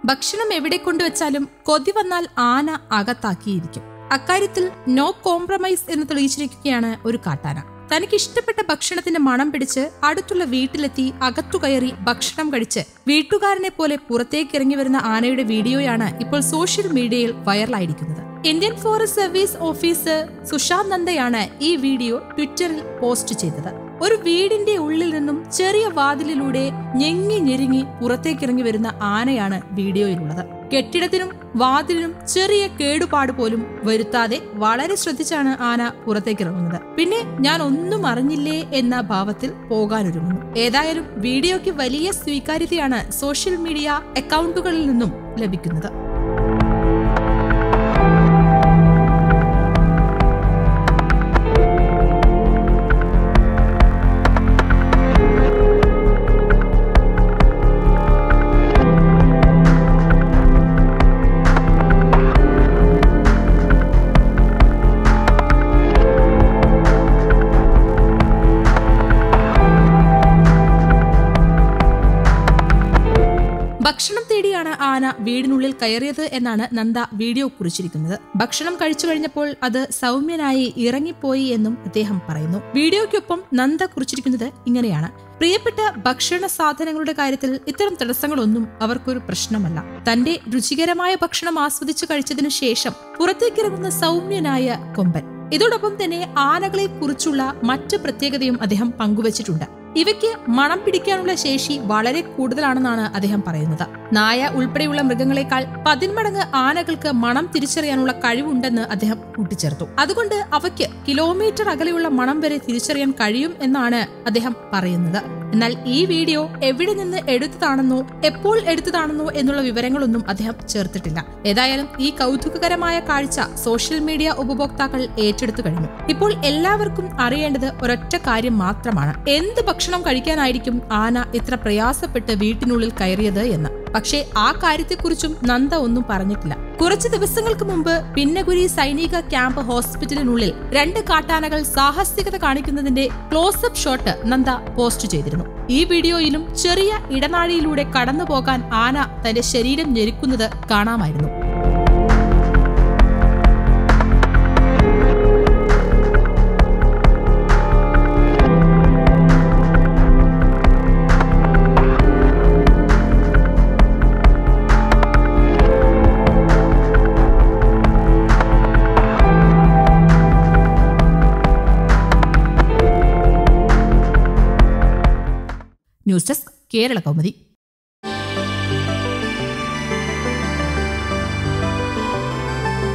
ഭക്ഷണം എവിടെ കൊണ്ടുവച്ചാലും കൊതി വന്നാൽ ആന അകത്താക്കിയിരിക്കും അക്കാര്യത്തിൽ നോ കോംപ്രമൈസ് എന്ന് തെളിയിച്ചിരിക്കുകയാണ് ഒരു കാട്ടാന തനിക്ക് ഇഷ്ടപ്പെട്ട ഭക്ഷണത്തിന്റെ മണം പിടിച്ച് അടുത്തുള്ള വീട്ടിലെത്തി അകത്തു കയറി ഭക്ഷണം കഴിച്ച് വീട്ടുകാരനെ പോലെ പുറത്തേക്ക് ഇറങ്ങി വരുന്ന ആനയുടെ വീഡിയോയാണ് ഇപ്പോൾ സോഷ്യൽ മീഡിയയിൽ വൈറലായിരിക്കുന്നത് Indian forest service officer Sushant നന്ദയാണ് ഈ വീഡിയോ ട്വിറ്ററിൽ പോസ്റ്റ് ചെയ്തത് ഒരു വീടിന്റെ ഉള്ളിൽ നിന്നും ചെറിയ വാതിലിലൂടെ ഞെങ്ങി ഞെരുങ്ങി പുറത്തേക്കിറങ്ങി വരുന്ന ആനയാണ് വീഡിയോയിലുള്ളത് കെട്ടിടത്തിനും വാതിലിനും ചെറിയ കേടുപാട് പോലും വരുത്താതെ വളരെ ശ്രദ്ധിച്ചാണ് ആന പുറത്തേക്കിറങ്ങുന്നത് പിന്നെ ഞാൻ ഒന്നും അറിഞ്ഞില്ലേ എന്ന ഭാവത്തിൽ പോകാനൊരുങ്ങുന്നു ഏതായാലും വീഡിയോയ്ക്ക് വലിയ സ്വീകാര്യതയാണ് സോഷ്യൽ മീഡിയ അക്കൗണ്ടുകളിൽ നിന്നും ലഭിക്കുന്നത് ഭക്ഷണം തേടിയാണ് ആന വീടിനുള്ളിൽ കയറിയത് എന്നാണ് നന്ദ വീഡിയോ കുറിച്ചിരിക്കുന്നത് ഭക്ഷണം കഴിച്ചു കഴിഞ്ഞപ്പോൾ അത് സൗമ്യനായി ഇറങ്ങിപ്പോയി എന്നും അദ്ദേഹം പറയുന്നു വീഡിയോയ്ക്കൊപ്പം നന്ദ കുറിച്ചിരിക്കുന്നത് ഇങ്ങനെയാണ് പ്രിയപ്പെട്ട ഭക്ഷണ സാധനങ്ങളുടെ കാര്യത്തിൽ ഇത്തരം തടസ്സങ്ങളൊന്നും അവർക്കൊരു പ്രശ്നമല്ല തന്റെ രുചികരമായ ഭക്ഷണം ആസ്വദിച്ചു കഴിച്ചതിനു ശേഷം പുറത്തേക്കിറങ്ങുന്ന സൗമ്യനായ കൊമ്പൻ ഇതോടൊപ്പം തന്നെ ആനകളെ കുറിച്ചുള്ള മറ്റു പ്രത്യേകതയും അദ്ദേഹം പങ്കുവച്ചിട്ടുണ്ട് ഇവയ്ക്ക് മണം പിടിക്കാനുള്ള ശേഷി വളരെ കൂടുതലാണെന്നാണ് അദ്ദേഹം പറയുന്നത് നായ ഉൾപ്പെടെയുള്ള മൃഗങ്ങളെക്കാൾ പതിന്മടങ്ങ് ആനകൾക്ക് മണം തിരിച്ചറിയാനുള്ള കഴിവുണ്ടെന്ന് അദ്ദേഹം കൂട്ടിച്ചേർത്തു അതുകൊണ്ട് അവയ്ക്ക് കിലോമീറ്റർ അകലെയുള്ള മണം വരെ തിരിച്ചറിയാൻ കഴിയും എന്നാണ് അദ്ദേഹം പറയുന്നത് എന്നാൽ ഈ വീഡിയോ എവിടെ നിന്ന് എടുത്തതാണെന്നോ എപ്പോൾ എടുത്തതാണെന്നോ എന്നുള്ള വിവരങ്ങളൊന്നും അദ്ദേഹം ചേർത്തിട്ടില്ല ഏതായാലും ഈ കൗതുകകരമായ കാഴ്ച സോഷ്യൽ മീഡിയ ഉപഭോക്താക്കൾ ഏറ്റെടുത്തു കഴിഞ്ഞു ഇപ്പോൾ എല്ലാവർക്കും അറിയേണ്ടത് ഒരൊറ്റ കാര്യം മാത്രമാണ് എന്ത് ഭക്ഷണം കഴിക്കാനായിരിക്കും ആന ഇത്ര പ്രയാസപ്പെട്ട് വീട്ടിനുള്ളിൽ കയറിയത് എന്ന് പക്ഷേ ആ കാര്യത്തെക്കുറിച്ചും നന്ദ ഒന്നും പറഞ്ഞിട്ടില്ല കുറച്ച് ദിവസങ്ങൾക്ക് മുമ്പ് പിന്നഗുരി സൈനിക ക്യാമ്പ് ഹോസ്പിറ്റലിനുള്ളിൽ രണ്ട് കാട്ടാനകൾ സാഹസികത കാണിക്കുന്നതിന്റെ ക്ലോസപ്പ് ഷോട്ട് നന്ദ പോസ്റ്റ് ചെയ്തിരുന്നു ഈ വീഡിയോയിലും ചെറിയ ഇടനാഴിയിലൂടെ കടന്നു പോകാൻ ആന തന്റെ ശരീരം ഞെരുക്കുന്നത് കാണാമായിരുന്നു ന്യൂസ് ഡെസ്ക് കേരള കൗമുദി